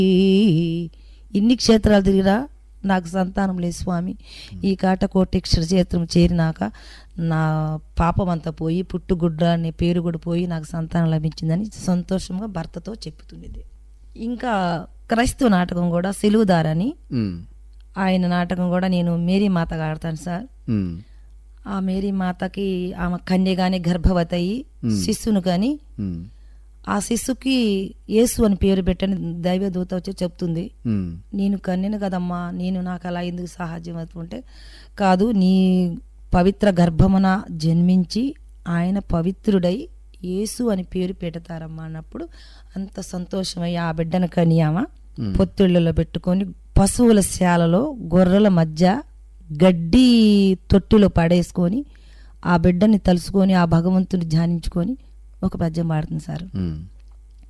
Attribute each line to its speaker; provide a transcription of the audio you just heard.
Speaker 1: ఇన్ని క్షేత్రాలు తిరిగిరా నాకు సంతానం లేదు స్వామి ఈ కాట కోటేశ్వర క్షేత్రం చేరినాక నా పాపం అంతా పోయి పుట్టుగుడ్డ అనే పేరు కూడా పోయి నాకు సంతానం లభించిందని సంతోషంగా భర్తతో చెప్పుతున్నది ఇంకా క్రైస్తవ నాటకం కూడా సెలువుదారని
Speaker 2: ఉమ్,
Speaker 1: ఆయన నాటకం కూడా నేను మేరీ మాతగా ఆడతాను సార్
Speaker 2: ఉమ్,
Speaker 1: ఆ మేరీ మాతకి ఆమె కన్యగానే గర్భవతి అయ్యి శిశువును కానీ
Speaker 2: ఉమ్,
Speaker 1: ఆ శిశువుకి యేసు అని పేరు పెట్టని దైవదూత వచ్చి చెప్తుంది
Speaker 2: ఉమ్,
Speaker 1: నేను కన్యను కదమ్మా నేను నాకు అలా ఎందుకు సాహాజ్యం అవుతుంటే కాదు నీ పవిత్ర గర్భమున జన్మించి ఆయన పవిత్రుడై యేసు అని పేరు పెడతారమ్మా అన్నప్పుడు అంత సంతోషమై ఆ బిడ్డను కనియామ పొత్తిళ్ళలో పెట్టుకొని పశువుల శాలలో గొర్రెల మధ్య గడ్డి తొట్టిలో పడేసుకొని ఆ బిడ్డని తలుసుకొని ఆ భగవంతుని ధ్యానించుకొని ఒక పద్యం పాడుతుంది సార్
Speaker 2: ఉమ్.